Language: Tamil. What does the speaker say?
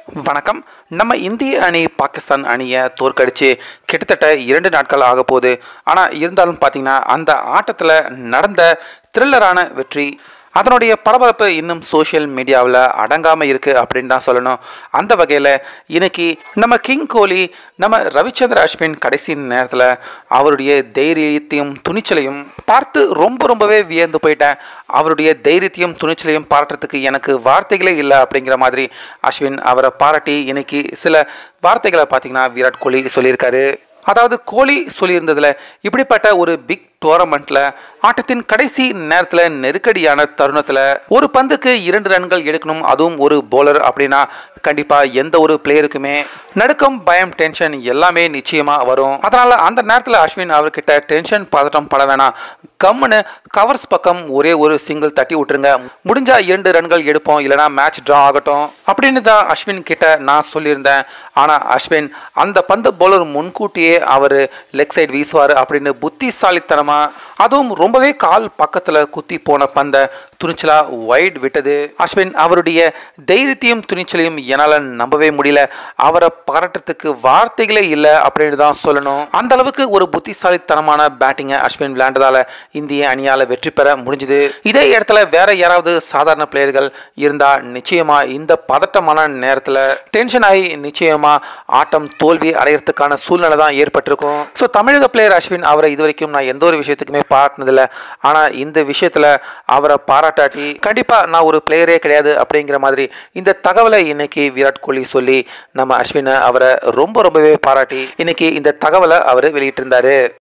வணக்கம் நம்ம இந்திய அணி பாகிஸ்தான் அணியை தோற்கடிச்சு கிட்டத்தட்ட இரண்டு நாட்கள் ஆக போகுது ஆனால் இருந்தாலும் பார்த்தீங்கன்னா அந்த ஆட்டத்தில் நடந்த த்ரில்லரான வெற்றி அதனுடைய பரபரப்பு இன்னும் சோஷியல் மீடியாவில் அடங்காமல் இருக்குது அப்படின்னு தான் சொல்லணும் அந்த வகையில் இன்னைக்கு நம்ம கிங் கோலி நம்ம ரவிச்சந்திர அஸ்வின் கடைசி நேரத்தில் அவருடைய தைரியத்தையும் துணிச்சலையும் பார்த்து ரொம்ப ரொம்பவே வியந்து போயிட்டேன் அவருடைய தைரியத்தையும் துணிச்சலையும் பாராட்டுறதுக்கு எனக்கு வார்த்தைகளே இல்லை அப்படிங்கிற மாதிரி அஸ்வின் அவரை பாராட்டி இன்னைக்கு சில வார்த்தைகளை பார்த்தீங்கன்னா விராட் கோலி சொல்லியிருக்காரு அதாவது கோலி சொல்லியிருந்ததுல இப்படிப்பட்ட ஒரு பிக் டோர்னமெண்ட்ல ஆட்டத்தின் கடைசி நேரத்தில் நெருக்கடியான தருணத்தில் ஒரு பந்துக்கு இரண்டு ரன்கள் எடுக்கணும் அதுவும் ஒரு போலர் அப்படின்னா கண்டிப்பாக எந்த ஒரு பிளேயருக்குமே நடுக்கம் பயம் டென்ஷன் எல்லாமே நிச்சயமாக வரும் அதனால் அந்த நேரத்தில் அஸ்வின் அவர்கிட்ட டென்ஷன் பதட்டம் பட வேணாம் கம்முன்னு கவர்ஸ் பக்கம் ஒரே ஒரு சிங்கிள் தட்டி விட்டுருங்க முடிஞ்சா இரண்டு ரன்கள் எடுப்போம் இல்லைனா மேட்ச் ட்ரா ஆகட்டும் அப்படின்னு தான் அஸ்வின் கிட்ட நான் சொல்லியிருந்தேன் ஆனால் அஸ்வின் அந்த பந்து பவுலர் முன்கூட்டியே அவர் லெக் சைடு வீசுவார் அப்படின்னு புத்திசாலித்தனமாக அதுவும் ரொம்பவே கால் பக்கத்தில் குத்தி போன பந்தை துணிச்சலா வைட் விட்டது அஸ்வின் அவருடைய தைரியத்தையும் துணிச்சலையும் என்னால் நம்பவே முடியல அவரை பாராட்டுறதுக்கு வார்த்தைகளே இல்லை அப்படின்னு தான் சொல்லணும் அந்த அளவுக்கு ஒரு புத்திசாலித்தனமான பேட்டிங்கை அஸ்வின் விளையாண்டதால இந்திய அணியால் வெற்றி பெற முடிஞ்சுது இதே இடத்துல வேற யாராவது சாதாரண பிளேயர்கள் இருந்தால் நிச்சயமா இந்த பதட்டமான நேரத்தில் டென்ஷன் ஆகி நிச்சயமா ஆட்டம் தோல்வி அடையிறதுக்கான சூழ்நிலை தான் ஏற்பட்டிருக்கும் ஸோ தமிழக பிளேயர் அஸ்வின் அவரை இது வரைக்கும் நான் எந்த ஒரு விஷயத்துக்குமே பாராட்டினதில்லை ஆனால் இந்த விஷயத்தில் அவரை பாராட்டாட்டி கண்டிப்பாக நான் ஒரு பிளேயரே கிடையாது அப்படிங்கிற மாதிரி இந்த தகவலை இன்னைக்கு விராட் கோலி சொல்லி நம்ம அஸ்வினை அவரை ரொம்ப ரொம்பவே பாராட்டி இன்னைக்கு இந்த தகவலை அவர் வெளியிட்டிருந்தாரு